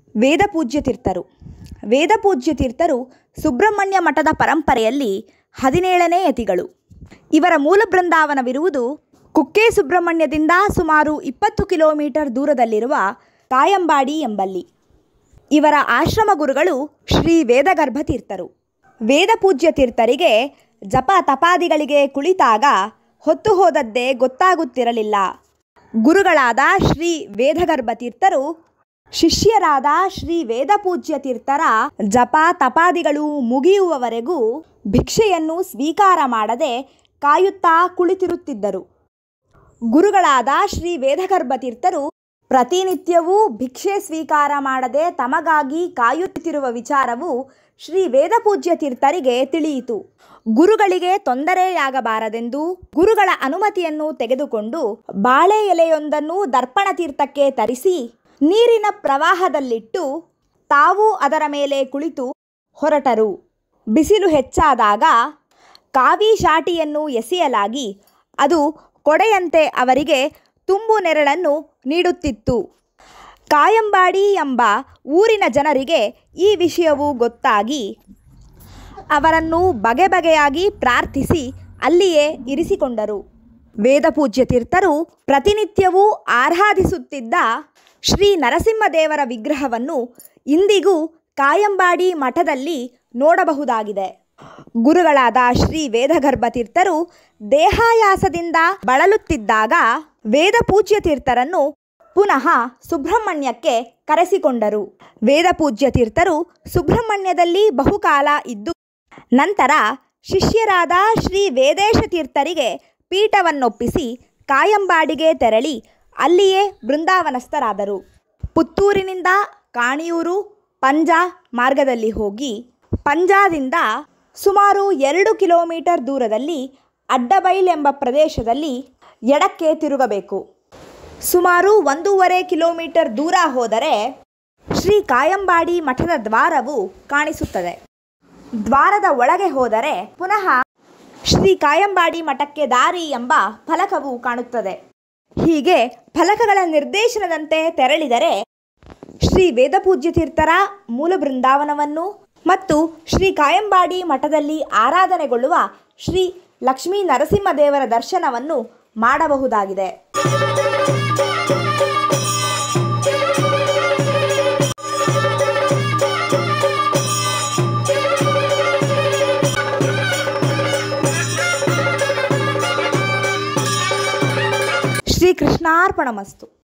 ವೇದಪೂಜ್ಯ ತೀರ್ಥರು ವೇದಪೂಜ್ಯ ತೀರ್ಥರು ಸುಬ್ರಹ್ಮಣ್ಯ ಮಠದ ಪರಂಪರೆಯಲ್ಲಿ ಹದಿನೇಳನೇ ಯತಿಗಳು ಇವರ ಮೂಲ ಬೃಂದಾವನವಿರುವುದು ಕುಕ್ಕೆ ಸುಬ್ರಹ್ಮಣ್ಯದಿಂದ ಸುಮಾರು ಇಪ್ಪತ್ತು ಕಿಲೋಮೀಟರ್ ದೂರದಲ್ಲಿರುವ ಕಾಯಂಬಾಡಿ ಎಂಬಲ್ಲಿ ಇವರ ಆಶ್ರಮ ಗುರುಗಳು ಶ್ರೀ ವೇದಗರ್ಭ ತೀರ್ಥರು ವೇದಪೂಜ್ಯ ತೀರ್ಥರಿಗೆ ಜಪ ತಪಾದಿಗಳಿಗೆ ಕುಳಿತಾಗ ಹೊತ್ತು ಹೋದದ್ದೇ ಗೊತ್ತಾಗುತ್ತಿರಲಿಲ್ಲ ಗುರುಗಳಾದ ಶ್ರೀ ವೇದಗರ್ಭ ತೀರ್ಥರು ಶಿಷ್ಯರಾದ ಶ್ರೀ ವೇದಪೂಜ್ಯ ತೀರ್ಥರ ಜಪ ತಪಾದಿಗಳು ಮುಗಿಯುವವರೆಗೂ ಭಿಕ್ಷೆಯನ್ನು ಸ್ವೀಕಾರ ಮಾಡದೆ ಕಾಯುತ್ತಾ ಕುಳಿತಿರುತ್ತಿದ್ದರು ಗುರುಗಳಾದ ಶ್ರೀ ವೇದಗರ್ಭ ತೀರ್ಥರು ಪ್ರತಿನಿತ್ಯವೂ ಭಿಕ್ಷೆ ಸ್ವೀಕಾರ ಮಾಡದೆ ತಮಗಾಗಿ ಕಾಯುತ್ತಿರುವ ವಿಚಾರವು ಶ್ರೀ ವೇದಪೂಜ್ಯ ತೀರ್ಥರಿಗೆ ತಿಳಿಯಿತು ಗುರುಗಳಿಗೆ ತೊಂದರೆಯಾಗಬಾರದೆಂದು ಗುರುಗಳ ಅನುಮತಿಯನ್ನು ತೆಗೆದುಕೊಂಡು ಬಾಳೆ ಎಲೆಯೊಂದನ್ನು ದರ್ಪಣ ತೀರ್ಥಕ್ಕೆ ತರಿಸಿ ನೀರಿನ ಪ್ರವಾಹದಲ್ಲಿಟ್ಟು ತಾವು ಅದರ ಮೇಲೆ ಕುಳಿತು ಹೊರಟರು ಬಿಸಿಲು ಹೆಚ್ಚಾದಾಗ ಕಾವಿ ಶಾಟಿಯನ್ನು ಎಸೆಯಲಾಗಿ ಅದು ಕೊಡೆಯಂತೆ ಅವರಿಗೆ ತುಂಬು ನೆರಳನ್ನು ನೀಡುತ್ತಿತ್ತು ಕಾಯಂಬಾಡಿ ಎಂಬ ಊರಿನ ಜನರಿಗೆ ಈ ವಿಷಯವು ಗೊತ್ತಾಗಿ ಅವರನ್ನು ಬಗೆ ಬಗೆಯಾಗಿ ಪ್ರಾರ್ಥಿಸಿ ಅಲ್ಲಿಯೇ ಇರಿಸಿಕೊಂಡರು ವೇದಪೂಜ್ಯ ತೀರ್ಥರು ಪ್ರತಿನಿತ್ಯವೂ ಆರಾಧಿಸುತ್ತಿದ್ದ ಶ್ರೀ ನರಸಿಂಹದೇವರ ವಿಗ್ರಹವನ್ನು ಇಂದಿಗೂ ಕಾಯಂಬಾಡಿ ಮಠದಲ್ಲಿ ನೋಡಬಹುದಾಗಿದೆ ಗುರುಗಳಾದ ಶ್ರೀ ವೇದಗರ್ಭ ತೀರ್ಥರು ದೇಹಾಯಾಸದಿಂದ ಬಳಲುತ್ತಿದ್ದಾಗ ವೇದಪೂಜ್ಯ ತೀರ್ಥರನ್ನು ಪುನಃ ಸುಬ್ರಹ್ಮಣ್ಯಕ್ಕೆ ಕರೆಸಿಕೊಂಡರು ವೇದಪೂಜ್ಯ ತೀರ್ಥರು ಸುಬ್ರಹ್ಮಣ್ಯದಲ್ಲಿ ಬಹುಕಾಲ ಇದ್ದು ನಂತರ ಶಿಷ್ಯರಾದ ಶ್ರೀ ವೇದೇಶ ತೀರ್ಥರಿಗೆ ಪೀಠವನ್ನೊಪ್ಪಿಸಿ ಕಾಯಂಬಾಡಿಗೆ ತೆರಳಿ ಅಲ್ಲಿಯೇ ಬೃಂದಾವನಸ್ಥರಾದರು ಪುತ್ತೂರಿನಿಂದ ಕಾಣಿಯೂರು ಪಂಜ ಮಾರ್ಗದಲ್ಲಿ ಹೋಗಿ ಪಂಜಾದಿಂದ ಸುಮಾರು ಎರಡು ಕಿಲೋಮೀಟರ್ ದೂರದಲ್ಲಿ ಅಡ್ಡಬೈಲ್ ಎಂಬ ಪ್ರದೇಶದಲ್ಲಿ ಎಡಕ್ಕೆ ತಿರುಗಬೇಕು ಸುಮಾರು ಒಂದೂವರೆ ಕಿಲೋಮೀಟರ್ ದೂರ ಹೋದರೆ ಶ್ರೀ ಕಾಯಂಬಾಡಿ ಮಠದ ದ್ವಾರವು ಕಾಣಿಸುತ್ತದೆ ದ್ವಾರದ ಒಳಗೆ ಹೋದರೆ ಪುನಃ ಶ್ರೀ ಕಾಯಂಬಾಡಿ ಮಠಕ್ಕೆ ದಾರಿ ಎಂಬ ಫಲಕವು ಕಾಣುತ್ತದೆ ಹೀಗೆ ಫಲಕಗಳ ನಿರ್ದೇಶನದಂತೆ ತೆರಳಿದರೆ ಶ್ರೀ ವೇದಪೂಜ್ಯ ತೀರ್ಥರ ಮೂಲ ಬೃಂದಾವನವನ್ನು ಮತ್ತು ಶ್ರೀ ಕಾಯಂಬಾಡಿ ಮಠದಲ್ಲಿ ಆರಾಧನೆಗೊಳ್ಳುವ ಶ್ರೀ ಲಕ್ಷ್ಮೀ ನರಸಿಂಹದೇವರ ದರ್ಶನವನ್ನು ಮಾಡಬಹುದಾಗಿದೆ ಶ್ರೀಕೃಷ್ಣಾರ್ಪಣಮಸ್ತು